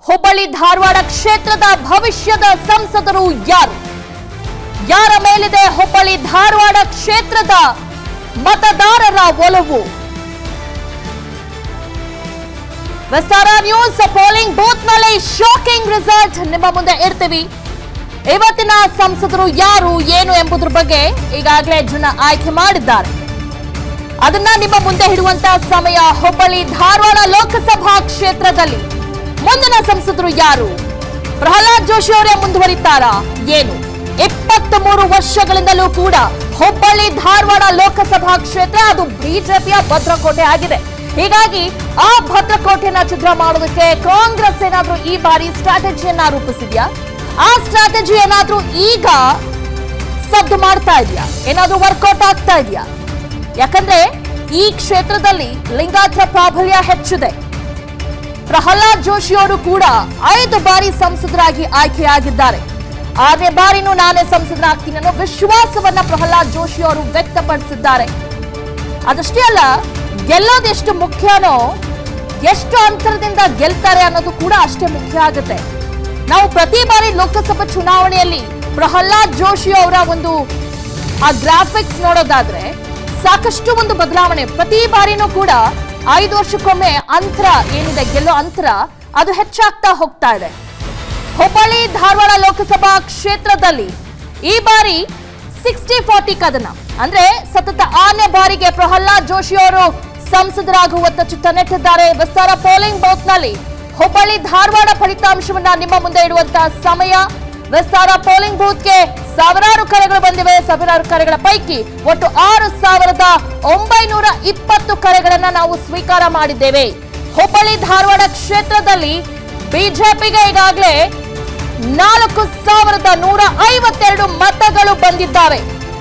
ಹುಬ್ಬಳ್ಳಿ ಧಾರವಾಡ ಕ್ಷೇತ್ರದ ಭವಿಷ್ಯದ ಸಂಸದರು ಯಾರು ಯಾರ ಮೇಲಿದೆ ಹುಬ್ಬಳ್ಳಿ ಧಾರವಾಡ ಕ್ಷೇತ್ರದ ಮತದಾರರ ಒಲವು ವಿಸ್ತಾರ ನ್ಯೂಸ್ ಪೋಲಿಂಗ್ ಬೂತ್ ನಲ್ಲಿ ಶಾಕಿಂಗ್ ರಿಸಲ್ಟ್ ನಿಮ್ಮ ಮುಂದೆ ಇಡ್ತೀವಿ ಇವತ್ತಿನ ಸಂಸದರು ಯಾರು ಏನು ಎಂಬುದ್ರ ಬಗ್ಗೆ ಈಗಾಗಲೇ ಜನ ಆಯ್ಕೆ ಮಾಡಿದ್ದಾರೆ ಅದನ್ನ ನಿಮ್ಮ ಮುಂದೆ ಇಡುವಂತ ಸಮಯ ಹುಬ್ಬಳ್ಳಿ ಧಾರವಾಡ ಲೋಕಸಭಾ ಕ್ಷೇತ್ರದಲ್ಲಿ ಮುಂದಿನ ಸಂಸದರು ಯಾರು ಪ್ರಹ್ಲಾದ್ ಜೋಶಿ ಅವರೇ ಮುಂದುವರಿತಾರಾ ಏನು ಇಪ್ಪತ್ತ್ ಮೂರು ವರ್ಷಗಳಿಂದಲೂ ಕೂಡ ಹುಬ್ಬಳ್ಳಿ ಧಾರವಾಡ ಲೋಕಸಭಾ ಕ್ಷೇತ್ರ ಅದು ಬಿಜೆಪಿಯ ಭದ್ರಕೋಟೆ ಆಗಿದೆ ಹೀಗಾಗಿ ಆ ಭದ್ರಕೋಟೆಯನ್ನ ಛಿದ್ರ ಮಾಡೋದಕ್ಕೆ ಕಾಂಗ್ರೆಸ್ ಏನಾದ್ರೂ ಈ ಬಾರಿ ಸ್ಟ್ರಾಟಜಿಯನ್ನ ರೂಪಿಸಿದ್ಯಾ ಆ ಸ್ಟ್ರಾಟಜಿ ಏನಾದ್ರೂ ಈಗ ಸದ್ದು ಮಾಡ್ತಾ ಇದೆಯಾ ಏನಾದ್ರೂ ವರ್ಕೌಟ್ ಆಗ್ತಾ ಇದೆಯಾ ಯಾಕಂದ್ರೆ ಈ ಕ್ಷೇತ್ರದಲ್ಲಿ ಲಿಂಗಾಯತರ ಪ್ರಾಬಲ್ಯ ಹೆಚ್ಚಿದೆ ಪ್ರಹ್ಲಾದ್ ಜೋಶಿ ಅವರು ಕೂಡ ಐದು ಬಾರಿ ಸಂಸದರಾಗಿ ಆಯ್ಕೆಯಾಗಿದ್ದಾರೆ ಆರನೇ ಬಾರಿನೂ ನಾನೇ ಸಂಸದರಾಗ್ತೀನಿ ಅನ್ನೋ ವಿಶ್ವಾಸವನ್ನ ಪ್ರಹ್ಲಾದ್ ಜೋಶಿ ಅವರು ವ್ಯಕ್ತಪಡಿಸಿದ್ದಾರೆ ಅದಷ್ಟೇ ಅಲ್ಲ ಗೆಲ್ಲೋದೆಷ್ಟು ಮುಖ್ಯನೋ ಎಷ್ಟು ಅಂತರದಿಂದ ಗೆಲ್ತಾರೆ ಅನ್ನೋದು ಕೂಡ ಅಷ್ಟೇ ಮುಖ್ಯ ಆಗುತ್ತೆ ನಾವು ಪ್ರತಿ ಬಾರಿ ಲೋಕಸಭಾ ಚುನಾವಣೆಯಲ್ಲಿ ಪ್ರಹ್ಲಾದ್ ಜೋಶಿ ಅವರ ಒಂದು ಆ ಗ್ರಾಫಿಕ್ಸ್ ನೋಡೋದಾದ್ರೆ ಸಾಕಷ್ಟು ಒಂದು ಬದಲಾವಣೆ ಪ್ರತಿ ಬಾರಿನೂ ಕೂಡ ಐದು ವರ್ಷಕ್ಕೊಮ್ಮೆ ಅಂತರ ಏನಿದೆ ಗೆಲ್ಲೋ ಅಂತರ ಅದು ಹೆಚ್ಚಾಗ್ತಾ ಹೋಗ್ತಾ ಇದೆ ಹುಬ್ಬಳ್ಳಿ ಧಾರವಾಡ ಲೋಕಸಭಾ ಕ್ಷೇತ್ರದಲ್ಲಿ ಈ ಬಾರಿ ಸಿಕ್ಸ್ಟಿ ಫಾರ್ಟಿ ಕದನ ಅಂದ್ರೆ ಸತತ ಆರನೇ ಬಾರಿಗೆ ಪ್ರಹ್ಲಾದ್ ಜೋಶಿ ಅವರು ಸಂಸದರಾಗುವತ್ತ ಚಿತ್ತ ನೆಟ್ಟಿದ್ದಾರೆ ವಿಸ್ತಾರ ಪೋಲಿಂಗ್ ಬೂತ್ ನಲ್ಲಿ ಹುಬ್ಬಳ್ಳಿ ಧಾರವಾಡ ಫಲಿತಾಂಶವನ್ನ ನಿಮ್ಮ ಮುಂದೆ ಇಡುವಂತಹ ಸಮಯ ವಿಸ್ತಾರ ಪೋಲಿಂಗ್ ಬೂತ್ಗೆ ಸಾವಿರಾರು ಕರೆಗಳು ಬಂದಿವೆ ಸಾವಿರಾರು ಕರೆಗಳ ಪೈಕಿ ಒಟ್ಟು ಆರು ಸಾವಿರದ ಒಂಬೈನೂರ ಇಪ್ಪತ್ತು ಕರೆಗಳನ್ನ ನಾವು ಸ್ವೀಕಾರ ಮಾಡಿದ್ದೇವೆ ಹುಬ್ಬಳ್ಳಿ ಧಾರವಾಡ ಕ್ಷೇತ್ರದಲ್ಲಿ ಬಿಜೆಪಿಗೆ ಈಗಾಗಲೇ ನಾಲ್ಕು ಸಾವಿರದ ನೂರ ಐವತ್ತೆರಡು ಮತಗಳು ಬಂದಿದ್ದಾವೆ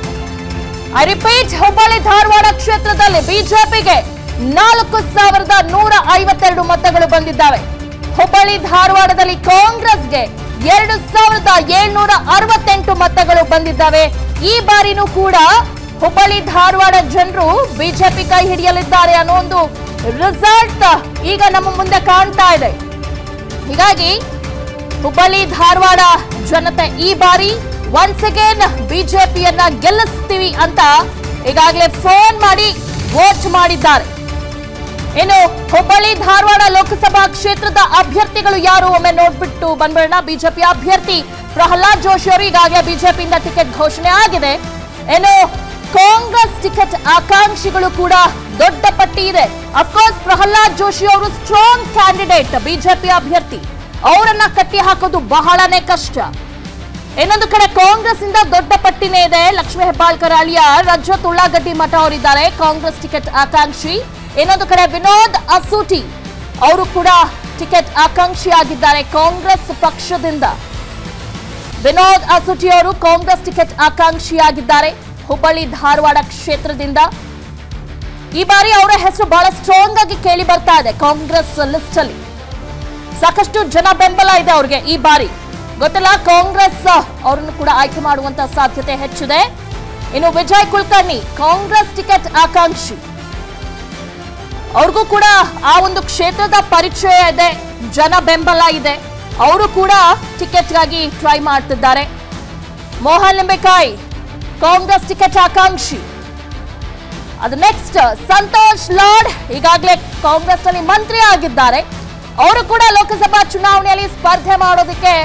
ಐ ರಿಪೀಟ್ ಹುಬ್ಬಳ್ಳಿ ಧಾರವಾಡ ಕ್ಷೇತ್ರದಲ್ಲಿ ಬಿಜೆಪಿಗೆ ನಾಲ್ಕು ಸಾವಿರದ ನೂರ ಐವತ್ತೆರಡು ಮತಗಳು ಬಂದಿದ್ದಾವೆ ಹುಬ್ಬಳ್ಳಿ ಧಾರವಾಡದಲ್ಲಿ ಕಾಂಗ್ರೆಸ್ಗೆ ಎರಡು ಸಾವಿರದ ಏಳ್ನೂರ ಅರವತ್ತೆಂಟು ಮತಗಳು ಬಂದಿದ್ದಾವೆ ಈ ಬಾರಿನೂ ಕೂಡ ಹುಬ್ಬಳ್ಳಿ ಧಾರವಾಡ ಜನರು ಬಿಜೆಪಿ ಕೈ ಹಿಡಿಯಲಿದ್ದಾರೆ ಅನ್ನೋ ಒಂದು ರಿಸಲ್ಟ್ ಈಗ ನಮ್ಮ ಮುಂದೆ ಕಾಣ್ತಾ ಇದೆ ಹೀಗಾಗಿ ಹುಬ್ಬಳ್ಳಿ ಧಾರವಾಡ ಜನತೆ ಈ ಬಾರಿ ಒನ್ಸ್ ಅಗೇನ್ ಬಿಜೆಪಿಯನ್ನ ಗೆಲ್ಲಿಸ್ತೀವಿ ಅಂತ ಈಗಾಗಲೇ ಫೋನ್ ಮಾಡಿ ವೋಟ್ ಮಾಡಿದ್ದಾರೆ ಇನ್ನು ಹುಬ್ಬಳ್ಳಿ ಧಾರವಾಡ ಲೋಕಸಭಾ ಕ್ಷೇತ್ರದ ಅಭ್ಯರ್ಥಿಗಳು ಯಾರು ಒಮ್ಮೆ ನೋಡ್ಬಿಟ್ಟು ಬಂದ್ಬಿಡೋಣ ಬಿಜೆಪಿ ಅಭ್ಯರ್ಥಿ ಪ್ರಹ್ಲಾದ್ ಜೋಶಿ ಅವರು ಈಗಾಗಲೇ ಬಿಜೆಪಿಯಿಂದ ಟಿಕೆಟ್ ಘೋಷಣೆ ಆಗಿದೆ ಇನ್ನು ಕಾಂಗ್ರೆಸ್ ಟಿಕೆಟ್ ಆಕಾಂಕ್ಷಿಗಳು ಕೂಡ ದೊಡ್ಡ ಪಟ್ಟಿ ಇದೆ ಅಫ್ಕೋರ್ಸ್ ಪ್ರಹ್ಲಾದ್ ಜೋಶಿ ಅವರು ಸ್ಟ್ರಾಂಗ್ ಕ್ಯಾಂಡಿಡೇಟ್ ಬಿಜೆಪಿ ಅಭ್ಯರ್ಥಿ ಅವರನ್ನ ಕಟ್ಟಿ ಹಾಕೋದು ಬಹಳನೇ ಕಷ್ಟ ಇನ್ನೊಂದು ಕಡೆ ಕಾಂಗ್ರೆಸ್ ಇಂದ ದೊಡ್ಡ ಪಟ್ಟಿನೇ ಇದೆ ಲಕ್ಷ್ಮೀ ಹೆಬ್ಬಾಳ್ಕರ್ ಅಳಿಯ ರಜತ್ ಉಳ್ಳಾಗಡ್ಡಿ ಮಠ ಅವರಿದ್ದಾರೆ ಕಾಂಗ್ರೆಸ್ ಟಿಕೆಟ್ ಆಕಾಂಕ್ಷಿ ಇನ್ನೊಂದು ಕಡೆ ವಿನೋದ್ ಅಸೂಟಿ ಅವರು ಕೂಡ ಟಿಕೆಟ್ ಆಕಾಂಕ್ಷಿಯಾಗಿದ್ದಾರೆ ಕಾಂಗ್ರೆಸ್ ಪಕ್ಷದಿಂದ ವಿನೋದ್ ಅಸೂಟಿ ಅವರು ಕಾಂಗ್ರೆಸ್ ಟಿಕೆಟ್ ಆಕಾಂಕ್ಷಿಯಾಗಿದ್ದಾರೆ ಹುಬ್ಬಳ್ಳಿ ಧಾರವಾಡ ಕ್ಷೇತ್ರದಿಂದ ಈ ಬಾರಿ ಅವರ ಹೆಸರು ಬಹಳ ಸ್ಟ್ರಾಂಗ್ ಆಗಿ ಕೇಳಿ ಬರ್ತಾ ಇದೆ ಕಾಂಗ್ರೆಸ್ ಲಿಸ್ಟ್ ಅಲ್ಲಿ ಸಾಕಷ್ಟು ಜನ ಬೆಂಬಲ ಇದೆ ಅವ್ರಿಗೆ ಈ ಬಾರಿ ಗೊತ್ತಿಲ್ಲ ಕಾಂಗ್ರೆಸ್ ಅವರನ್ನು ಕೂಡ ಆಯ್ಕೆ ಮಾಡುವಂತ ಸಾಧ್ಯತೆ ಹೆಚ್ಚಿದೆ ಇನ್ನು ವಿಜಯ್ ಕುಲಕರ್ಣಿ ಕಾಂಗ್ರೆಸ್ ಟಿಕೆಟ್ ಆಕಾಂಕ್ಷಿ ಅವ್ರಿಗೂ ಕೂಡ ಆ ಒಂದು ಕ್ಷೇತ್ರದ ಪರಿಚಯ ಇದೆ ಜನ ಬೆಂಬಲ ಇದೆ ಅವರು ಕೂಡ ಟಿಕೆಟ್ಗಾಗಿ ಟ್ರೈ ಮಾಡ್ತಿದ್ದಾರೆ ಮೋಹನ್ ಲಿಂಬೆಕಾಯಿ ಕಾಂಗ್ರೆಸ್ ಟಿಕೆಟ್ ಆಕಾಂಕ್ಷಿ ಅದು ನೆಕ್ಸ್ಟ್ ಸಂತೋಷ್ ಲಾಡ್ ಈಗಾಗಲೇ ಕಾಂಗ್ರೆಸ್ ನಲ್ಲಿ ಮಂತ್ರಿ ಆಗಿದ್ದಾರೆ ಅವರು ಕೂಡ ಲೋಕಸಭಾ ಚುನಾವಣೆಯಲ್ಲಿ ಸ್ಪರ್ಧೆ ಮಾಡೋದಕ್ಕೆ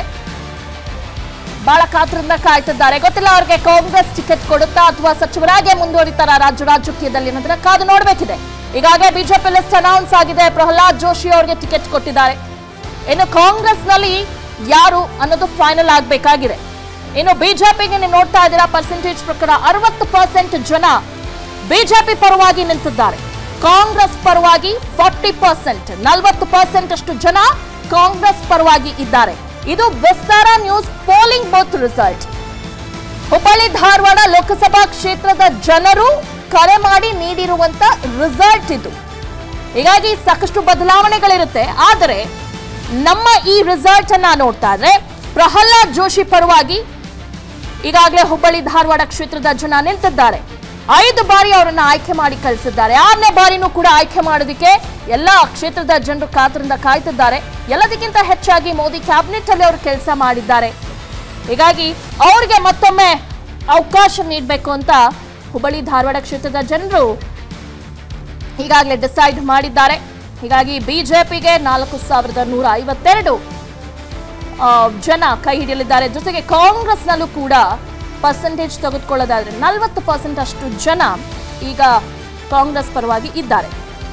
ಬಹಳ ಕಾತರದಿಂದ ಕಾಯ್ತಿದ್ದಾರೆ ಗೊತ್ತಿಲ್ಲ ಅವ್ರಿಗೆ ಕಾಂಗ್ರೆಸ್ ಟಿಕೆಟ್ ಕೊಡುತ್ತಾ ಅಥವಾ ಸಚಿವರಾಗೆ ಮುಂದುವರಿತಾರ ರಾಜ್ಯ ರಾಜಕೀಯದಲ್ಲಿ ಅನ್ನೋದನ್ನ ಕಾದು ನೋಡ್ಬೇಕಿದೆ ಈಗಾಗಲೇ ಬಿಜೆಪಿ ಲಿಸ್ಟ್ ಅನೌನ್ಸ್ ಆಗಿದೆ ಪ್ರಹ್ಲಾದ್ ಜೋಶಿ ಅವರಿಗೆ ಟಿಕೆಟ್ ಕೊಟ್ಟಿದ್ದಾರೆ ಇನ್ನು ಕಾಂಗ್ರೆಸ್ ನಲ್ಲಿ ಯಾರು ಅನ್ನೋದು ಫೈನಲ್ ಆಗಬೇಕಾಗಿದೆ ಇನ್ನು ಬಿಜೆಪಿಗೆ ನೀವು ನೋಡ್ತಾ ಇದ್ದೀರಾ ಪರ್ಸೆಂಟೇಜ್ ಪ್ರಕಾರ ಅರವತ್ತು ಪರ್ಸೆಂಟ್ ಜನ ಬಿಜೆಪಿ ಪರವಾಗಿ ನಿಂತಿದ್ದಾರೆ ಕಾಂಗ್ರೆಸ್ ಪರವಾಗಿ ಫಾರ್ಟಿ ಪರ್ಸೆಂಟ್ ನಲವತ್ತು ಪರ್ಸೆಂಟ್ ಅಷ್ಟು ಜನ ಕಾಂಗ್ರೆಸ್ ಪರವಾಗಿ ಇದ್ದಾರೆ ಇದು Vistara news polling booth result Hubballi Dharwad Lok Sabha ಕ್ಷೇತ್ರದ ಜನರು ಕರೆ ಮಾಡಿ ನೀಡಿರುವಂತ ರಿಸಲ್ಟ್ ಇದು ಹೀಗಾಗಿ ಸಾಕಷ್ಟು ಬದಲಾವಣೆಗಳಿರುತ್ತೆ ಆದರೆ ನಮ್ಮ ಈ ರಿಸಲ್ಟ್ ಅನ್ನ ನೋಡ್ತಾ ಇದ್ರೆ ಪ್ರಹ್ಲಾದ್ ಜೋಶಿ ಪರವಾಗಿ ಈಗಾಗಲೇ ಹುಬ್ಬಳ್ಳಿ ಧಾರವಾಡ ಕ್ಷೇತ್ರದ ಜನ ನಿಂತಿದ್ದಾರೆ ಐದು ಬಾರಿ ಅವರನ್ನ ಆಯ್ಕೆ ಮಾಡಿ ಕಳಿಸಿದ್ದಾರೆ ಆರನೇ ಬಾರಿನೂ ಕೂಡ ಆಯ್ಕೆ ಮಾಡೋದಕ್ಕೆ ಎಲ್ಲ ಕ್ಷೇತ್ರದ ಜನರು ಕಾತರಿಂದ ಕಾಯ್ತಿದ್ದಾರೆ ಎಲ್ಲದಕ್ಕಿಂತ ಹೆಚ್ಚಾಗಿ ಮೋದಿ ಕ್ಯಾಬಿನೆಟ್ ಅಲ್ಲಿ ಅವರು ಕೆಲಸ ಮಾಡಿದ್ದಾರೆ ಹೀಗಾಗಿ ಅವ್ರಿಗೆ ಮತ್ತೊಮ್ಮೆ ಅವಕಾಶ ನೀಡಬೇಕು ಅಂತ ಹುಬ್ಬಳ್ಳಿ ಧಾರವಾಡ ಕ್ಷೇತ್ರದ ಜನರು ಈಗಾಗಲೇ ಡಿಸೈಡ್ ಮಾಡಿದ್ದಾರೆ ಹೀಗಾಗಿ ಬಿಜೆಪಿಗೆ ನಾಲ್ಕು ಸಾವಿರದ ನೂರ ಐವತ್ತೆರಡು ಆ, ಜನ ಕೈ ಹಿಡಿಯಲಿದ್ದಾರೆ ಜೊತೆಗೆ ಕಾಂಗ್ರೆಸ್ನಲ್ಲೂ ಕೂಡ ಪರ್ಸೆಂಟೇಜ್ ತೆಗೆದುಕೊಳ್ಳೋದಾದ್ರೆ ನಲವತ್ತು ಪರ್ಸೆಂಟ್ ಅಷ್ಟು ಜನ ಈಗ ಕಾಂಗ್ರೆಸ್ ಪರವಾಗಿ ಇದ್ದಾರೆ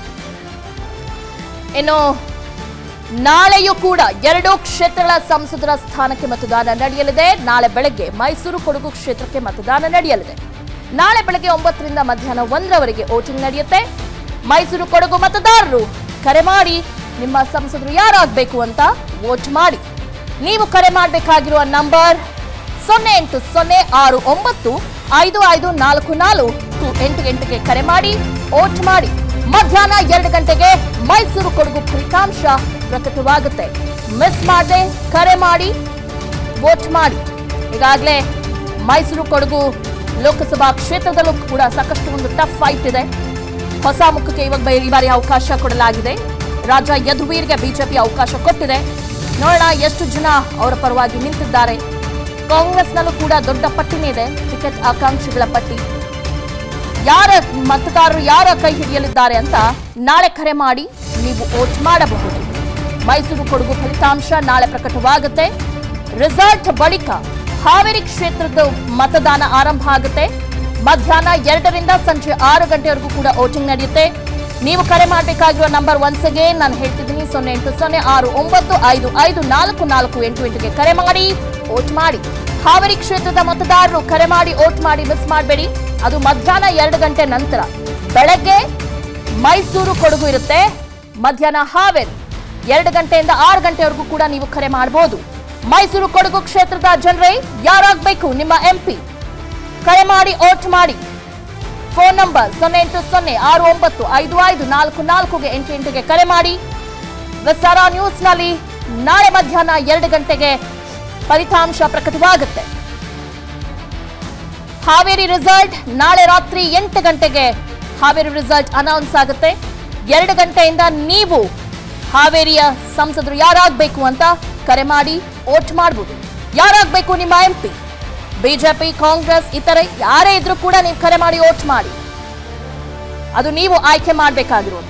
ಇನ್ನು ನಾಳೆಯೂ ಕೂಡ ಎರಡೂ ಕ್ಷೇತ್ರಗಳ ಸಂಸದರ ಸ್ಥಾನಕ್ಕೆ ಮತದಾನ ನಡೆಯಲಿದೆ ನಾಳೆ ಬೆಳಗ್ಗೆ ಮೈಸೂರು ಕೊಡಗು ಕ್ಷೇತ್ರಕ್ಕೆ ಮತದಾನ ನಡೆಯಲಿದೆ ನಾಳೆ ಬೆಳಗ್ಗೆ ಒಂಬತ್ತರಿಂದ ಮಧ್ಯಾಹ್ನ ಒಂದರವರೆಗೆ ವೋಟಿಂಗ್ ನಡೆಯುತ್ತೆ ಮೈಸೂರು ಕೊಡಗು ಮತದಾರರು ಕರೆ ಮಾಡಿ ನಿಮ್ಮ ಸಂಸದರು ಯಾರಾಗಬೇಕು ಅಂತ ವೋಟ್ ಮಾಡಿ ನೀವು ಕರೆ ಮಾಡಬೇಕಾಗಿರುವ ನಂಬರ್ ಸೊನ್ನೆ ಎಂಟು ಸೊನ್ನೆ ಆರು ಒಂಬತ್ತು ಐದು ಐದು ನಾಲ್ಕು ನಾಲ್ಕು ಎಂಟು ಎಂಟಿಗೆ ಕರೆ ಮಾಡಿ ವೋಟ್ ಮಾಡಿ ಮಧ್ಯಾಹ್ನ ಎರಡು ಗಂಟೆಗೆ ಮೈಸೂರು ಕೊಡಗು ಫಲಿತಾಂಶ ಪ್ರಕಟವಾಗುತ್ತೆ ಮಿಸ್ ಮಾಡದೆ ಕರೆ ಮಾಡಿ ವೋಟ್ ಮಾಡಿ ಈಗಾಗಲೇ ಮೈಸೂರು ಕೊಡಗು ಲೋಕಸಭಾ ಕ್ಷೇತ್ರದಲ್ಲೂ ಕೂಡ ಸಾಕಷ್ಟು ಒಂದು ಟಫ್ ಫೈಟ್ ಇದೆ ಹೊಸ ಮುಖಕ್ಕೆ ಇವಾಗ ಬೈ- ಈ ಬಾರಿ ಅವಕಾಶ ಕೊಡಲಾಗಿದೆ ರಾಜ ಯದುವೀರ್ಗೆ ಬಿಜೆಪಿ ಅವಕಾಶ ಕೊಟ್ಟಿದೆ ನೋಡೋಣ ಎಷ್ಟು ಜನ ಅವರ ಪರವಾಗಿ ನಿಂತಿದ್ದಾರೆ ಕಾಂಗ್ರೆಸ್ನಲ್ಲೂ ಕೂಡ ದೊಡ್ಡ ಪಟ್ಟಿನೇ ಇದೆ ಟಿಕೆಟ್ ಆಕಾಂಕ್ಷಿಗಳ ಪಟ್ಟಿ ಯಾರ ಮತದಾರರು ಯಾರ ಕೈ ಹಿಡಿಯಲಿದ್ದಾರೆ ಅಂತ ನಾಳೆ ಕರೆ ಮಾಡಿ ನೀವು ವೋಟ್ ಮಾಡಬಹುದು ಮೈಸೂರು ಕೊಡಗು ಫಲಿತಾಂಶ ನಾಳೆ ಪ್ರಕಟವಾಗುತ್ತೆ ರಿಸಲ್ಟ್ ಬಳಿಕ ಹಾವೇರಿ ಕ್ಷೇತ್ರದ ಮತದಾನ ಆರಂಭ ಆಗುತ್ತೆ ಮಧ್ಯಾಹ್ನ ಎರಡರಿಂದ ಸಂಜೆ ಆರು ಗಂಟೆವರೆಗೂ ಕೂಡ ವೋಟಿಂಗ್ ನಡೆಯುತ್ತೆ ನೀವು ಕರೆ ಮಾಡಬೇಕಾಗಿರುವ ನಂಬರ್ ಒನ್ಸ್ ಅಗೇನ್ ನಾನು ಹೇಳ್ತಿದ್ದೀನಿ ಸೊನ್ನೆ ಎಂಟು ಸೊನ್ನೆ ಆರು ಒಂಬತ್ತು ಐದು ಐದು ನಾಲ್ಕು ನಾಲ್ಕು ಎಂಟು ಎಂಟಿಗೆ ಕರೆ ಮಾಡಿ ವೋಟ್ ಮಾಡಿ ಹಾವೇರಿ ಕ್ಷೇತ್ರದ ಮತದಾರರು ಕರೆ ಮಾಡಿ ವೋಟ್ ಮಾಡಿ ಮಿಸ್ ಮಾಡಬೇಡಿ ಅದು ಮಧ್ಯಾಹ್ನ ಎರಡು ಗಂಟೆ ನಂತರ ಬೆಳಗ್ಗೆ ಮೈಸೂರು ಕೊಡಗು ಇರುತ್ತೆ ಮಧ್ಯಾಹ್ನ ಹಾವೇರಿ ಎರಡು ಗಂಟೆಯಿಂದ ಆರು ಗಂಟೆವರೆಗೂ ಕೂಡ ನೀವು ಕರೆ ಮಾಡಬಹುದು ಮೈಸೂರು ಕೊಡಗು ಕ್ಷೇತ್ರದ ಜನರೇ ಯಾರಾಗಬೇಕು ನಿಮ್ಮ ಎಂಪಿ ಕರೆ ಮಾಡಿ ವೋಟ್ ಮಾಡಿ ಫೋನ್ ನಂಬರ್ ಸೊನ್ನೆ ಎಂಟು ಸೊನ್ನೆ ಆರು ಒಂಬತ್ತು ಐದು ಐದು ನಾಲ್ಕು ನಾಲ್ಕುಗೆ ಎಂಟು ಎಂಟಿಗೆ ಕರೆ ಮಾಡಿ ವಿಸ್ತಾರ ನ್ಯೂಸ್ನಲ್ಲಿ ನಾಳೆ ಮಧ್ಯಾಹ್ನ ಎರಡು ಗಂಟೆಗೆ ಫಲಿತಾಂಶ ಪ್ರಕಟವಾಗುತ್ತೆ ಹಾವೇರಿ ರಿಸಲ್ಟ್ ನಾಳೆ ರಾತ್ರಿ ಎಂಟು ಗಂಟೆಗೆ ಹಾವೇರಿ ರಿಸಲ್ಟ್ ಅನೌನ್ಸ್ ಆಗುತ್ತೆ ಎರಡು ಗಂಟೆಯಿಂದ ನೀವು ಹಾವೇರಿಯ ಸಂಸದರು ಯಾರಾಗಬೇಕು ಅಂತ ಕರೆ ಮಾಡಿ ವೋಟ್ ಮಾಡಬಹುದು ಯಾರಾಗಬೇಕು ನಿಮ್ಮ ಎಂಪಿ ಬಿಜೆಪಿ ಕಾಂಗ್ರೆಸ್ ಇತರೆ ಯಾರೇ ಇದ್ರೂ ಕೂಡ ನೀವು ಕರೆ ಮಾಡಿ ವೋಟ್ ಮಾಡಿ ಅದು ನೀವು ಆಯ್ಕೆ ಮಾಡಬೇಕಾಗಿರುವಂಥದ್ದು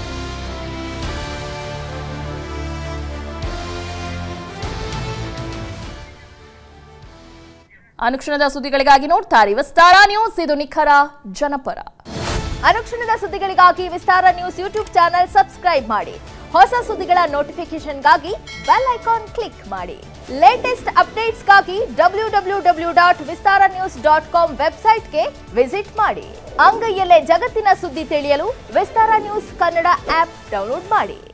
ಅನುಕ್ಷಣದ ಸುದ್ದಿಗಳಿಗಾಗಿ ನೋಡ್ತಾರೆ ವಿಸ್ತಾರ ನ್ಯೂಸ್ ಇದು ನಿಖರ ಜನಪರ ಅನುಕ್ಷಣದ ಸುದ್ದಿಗಳಿಗಾಗಿ Vistara news YouTube channel subscribe ಮಾಡಿ ಹೊಸ ಸುದ್ದಿಗಳ ನೋಟಿಫಿಕೇಶನ್ಗಾಗಿ ಬೆಲ್ ಐಕಾನ್ ಕ್ಲಿಕ್ ಮಾಡಿ ಲೇಟೆಸ್ಟ್ ಅಪ್ಡೇಟ್ಸ್ಗಾಗಿ W W W dot Vistara news dot com ವೆಬ್ಸೈಟ್ಗೆ ವಿಸಿಟ್ ಮಾಡಿ ಅಂಗೈಯಲ್ಲೇ ಜಗತ್ತಿನ ಸುದ್ದಿ ತಿಳಿಯಲು Vistara news Kannada app download ಮಾಡಿ